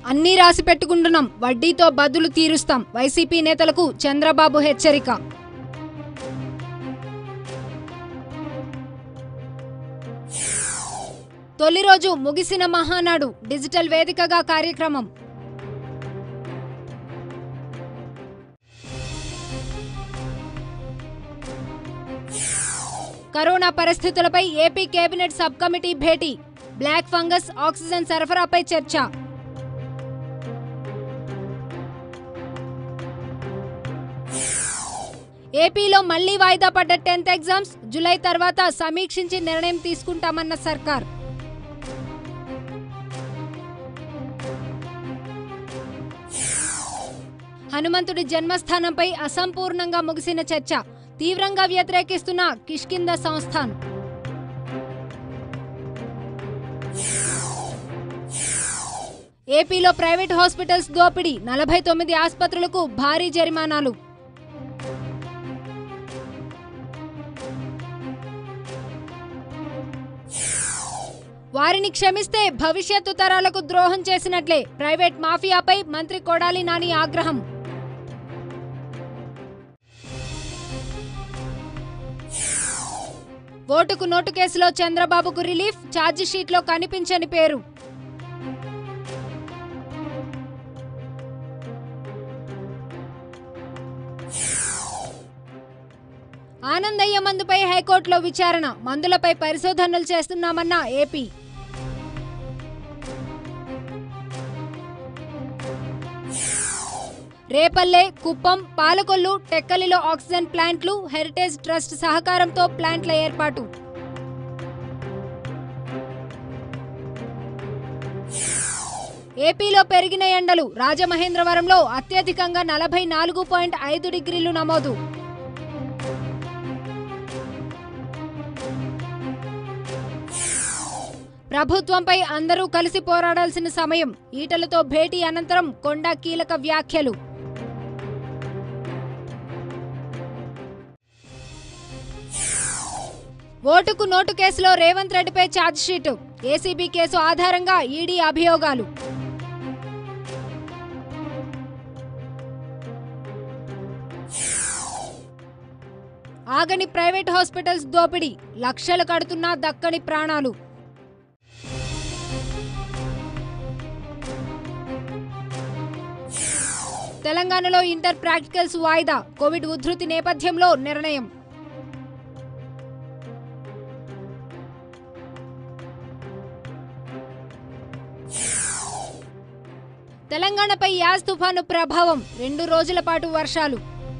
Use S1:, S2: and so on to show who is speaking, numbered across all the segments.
S1: అన్నీ రాసి పెట్టుకుంటున్నాం వడ్డీతో బదులు తీరుస్తాం వైసీపీ నేతలకు చంద్రబాబు హెచ్చరిక తొలి రోజు ముగిసిన మహానాడు డిజిటల్ వేదికగా కార్యక్రమం కరోనా పరిస్థితులపై ఏపీ కేబినెట్ సబ్ కమిటీ భేటీ బ్లాక్ ఫంగస్ ఆక్సిజన్ సరఫరాపై చర్చ ఏపీలో మళ్లీ వాయిదా పడ్డ టెన్త్ ఎగ్జామ్స్ జులై తర్వాత సమీక్షించి నిర్ణయం తీసుకుంటామన్న సర్కార్ హనుమంతుడి జన్మస్థానంపై అసంపూర్ణంగా ముగిసిన చర్చ తీవ్రంగా వ్యతిరేకిస్తున్న కిష్కింద సంస్థాన్ ఏపీలో ప్రైవేట్ హాస్పిటల్స్ దోపిడీ నలభై తొమ్మిది ఆసుపత్రులకు భారీ జరిమానాలు వారిని క్షమిస్తే భవిష్యత్తు తరాలకు ద్రోహం చేసినట్లే ప్రైవేట్ మాఫియాపై మంత్రి కొడాలి నాని ఆగ్రహం ఓటుకు నోటు కేసులో చంద్రబాబుకు రిలీఫ్ ఛార్జిషీట్లో కనిపించని పేరు ఆనందయ్య మందుపై హైకోర్టులో విచారణ మందులపై పరిశోధనలు చేస్తున్నామన్న ఏపీ రేపల్లె కుప్పం పాలకొల్లు టెక్కలిలో ఆక్సిజన్ ప్లాంట్లు హెరిటేజ్ ట్రస్ట్ సహకారంతో ప్లాంట్ల ఏర్పాటు ఏపీలో పెరిగిన ఎండలు రాజమహేంద్రవరంలో అత్యధికంగా నలభై నాలుగు పాయింట్ ఐదు డిగ్రీలు నమోదు ప్రభుత్వంపై అందరూ కలిసి పోరాడాల్సిన సమయం ఈటలతో భేటీ అనంతరం కొండా కీలక వ్యాఖ్యలు ఓటుకు నోటు కేసులో రేవంత్ రెడ్డిపై ఛార్జ్షీటు ఏసీబీ కేసు ఆధారంగా ఈడీ అభియోగాలు ఆగని ప్రైవేట్ హాస్పిటల్స్ దోపిడీ లక్షలు కడుతున్నా దక్కని ప్రాణాలు తెలంగాణలో ఇంటర్ ప్రాక్టికల్స్ వాయిదా కోవిడ్ ఉధృతి నేపథ్యంలో నిర్ణయం తెలంగాణపై యాస్ తుఫాను ప్రభావం రెండు రోజుల పాటు వర్షాలు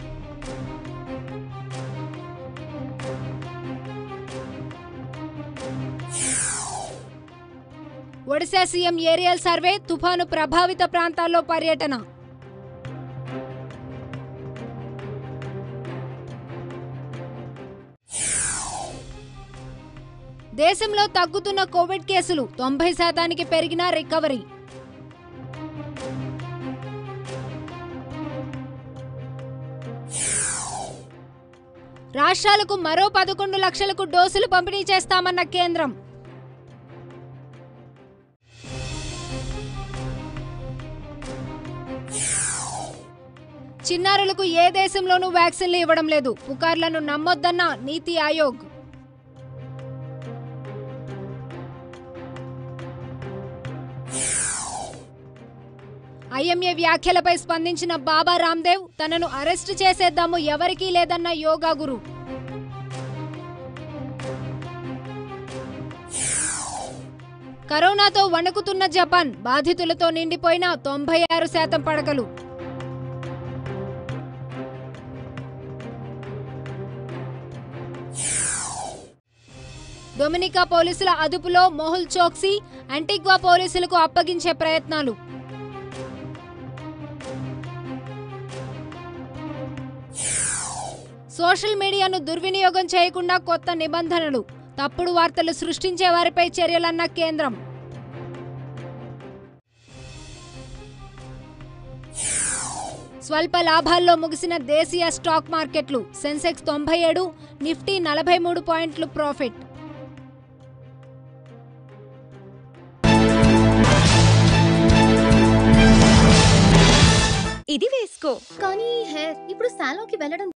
S1: ఒడిశా సీఎం ఏరియల్ సర్వే తుఫాను ప్రభావిత ప్రాంతాల్లో పర్యటన దేశంలో తగ్గుతున్న కోవిడ్ కేసులు తొంభై శాతానికి పెరిగిన రికవరీ రాష్ట్రాలకు మరో పదకొండు లక్షలకు డోసులు పంపిణీ చేస్తామన్న కేంద్రం చిన్నారులకు ఏ దేశంలోనూ వ్యాక్సిన్లు ఇవ్వడం లేదు పుకార్లను నమ్మొద్దన్న నీతి ఆయోగ్ ఐఎంఏ వ్యాఖ్యలపై స్పందించిన బాబా రామ్దేవ్ తనను అరెస్టు చేసేద్దాము ఎవరికీ లేదన్న యోగా గురు కరోనాతో వణుకుతున్న జపాన్ బాధితులతో నిండిపోయిన తొంభై ఆరు శాతం పడకలు డొమినికా పోలీసుల అదుపులో మొహుల్ చోక్సీ అంటిగ్వా పోలీసులకు అప్పగించే ప్రయత్నాలు సోషల్ మీడియాను దుర్వినియోగం చేయకుండా కొత్త నిబంధనలు తప్పుడు వార్తలు సృష్టించే వారిపై చర్యలన్న కేంద్రం స్వల్ప లాభాల్లో ముగిసిన దేశీయ స్టాక్ మార్కెట్లు సెన్సెక్స్ తొంభై ఏడు నిఫ్టీ నలభై మూడు పాయింట్లు ప్రాఫిట్
S2: ఇది వేసుకో
S3: కానీ హెయిర్ ఇప్పుడు సాలోకి వెళ్ళడం